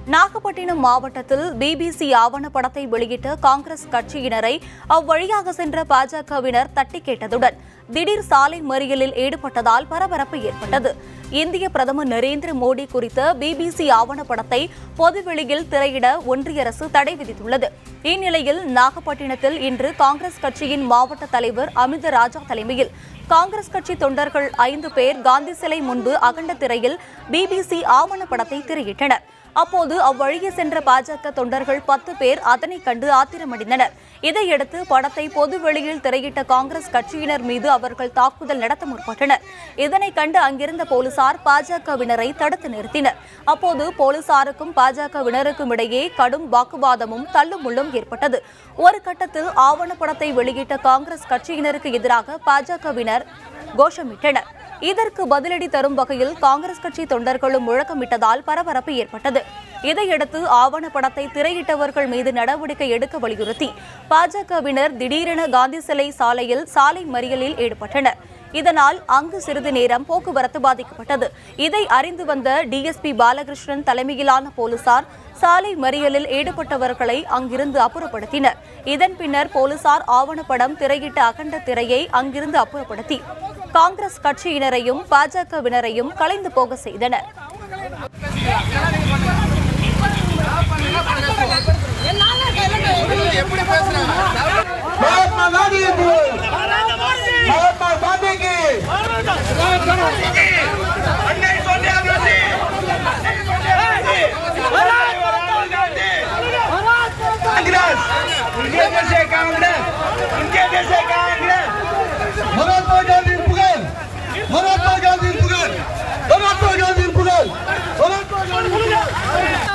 நாகப்பட்டினம் மாவட்டத்தில் பிபிசி ஆவணப்படத்தை வெளியிட்ட காங்கிரஸ் கட்சியினரை அவ்வழியாக சென்ற பாஜகவினர் தட்டி கேட்டதுடன் திடீர் சாலை மறியலில் ஈடுபட்டதால் பரபரப்பு ஏற்பட்டது இந்திய பிரதமர் நரேந்திர மோடி குறித்த பிபிசி ஆவணப்படத்தை பொதுவெளியில் திரையிட ஒன்றிய அரசு தடை விதித்துள்ளது இந்நிலையில் நாகப்பட்டினத்தில் இன்று காங்கிரஸ் கட்சியின் மாவட்ட தலைவர் அமித ராஜா தலைமையில் காங்கிரஸ் கட்சி தொண்டர்கள் ஐந்து பேர் காந்தி சிலை முன்பு அகண்ட திரையில் பிபிசி ஆவணப்படத்தை திரையிட்டனர் அப்போது அவ்வழியே சென்ற பாஜக தொண்டர்கள் பத்து பேர் அதனை கண்டு ஆத்திரமடைந்தனர் இதையடுத்து படத்தை பொது வெளியில் திரையிட்ட காங்கிரஸ் கட்சியினர் மீது அவர்கள் தாக்குதல் நடத்த முற்பட்டனர் இதனை கண்டு அங்கிருந்த போலீசார் பாஜகவினரை தடுத்து நிறுத்தினர் அப்போது போலீசாருக்கும் பாஜகவினருக்கும் இடையே கடும் வாக்குவாதமும் தள்ளுமுள்ளும் ஏற்பட்டது ஒரு கட்டத்தில் ஆவணப்படத்தை வெளியிட்ட காங்கிரஸ் கட்சியினருக்கு எதிராக பாஜகவினர் கோஷமிட்டனர் இதற்கு பதிலடி தரும் வகையில் காங்கிரஸ் கட்சி தொண்டர்களும் முழக்கமிட்டதால் பரபரப்பு ஏற்பட்டது இதையடுத்து ஆவணப்படத்தை திரையிட்டவர்கள் மீது நடவடிக்கை எடுக்க வலியுறுத்தி பாஜகவினர் திடீரென காந்தி சிலை சாலையில் சாலை மறியலில் ஈடுபட்டனர் இதனால் அங்கு சிறிது நேரம் போக்குவரத்து பாதிக்கப்பட்டது இதை அறிந்து வந்த டிஎஸ்பி பாலகிருஷ்ணன் தலைமையிலான போலீசார் சாலை மறியலில் ஈடுபட்டவர்களை அங்கிருந்து அப்புறப்படுத்தினர் இதன் பின்னர் போலீசார் ஆவணப்படம் திரையிட்ட அகண்ட திரையை அங்கிருந்து அப்புறப்படுத்தி காங்கிரஸ் கட்சியினரையும் பாஜகவினரையும் கலைந்து போக செய்தனர் महात्मा गांधी की महात्मा गांधी की अन्याय सोनिया गांधी कांग्रेस उनके जैसे कांग्रेस उनके जैसे कांग्रेस महात्मा गांधी पुगल महात्मा गांधी पुगल महात्मा गांधी पुगल महात्मा गांधी पुगल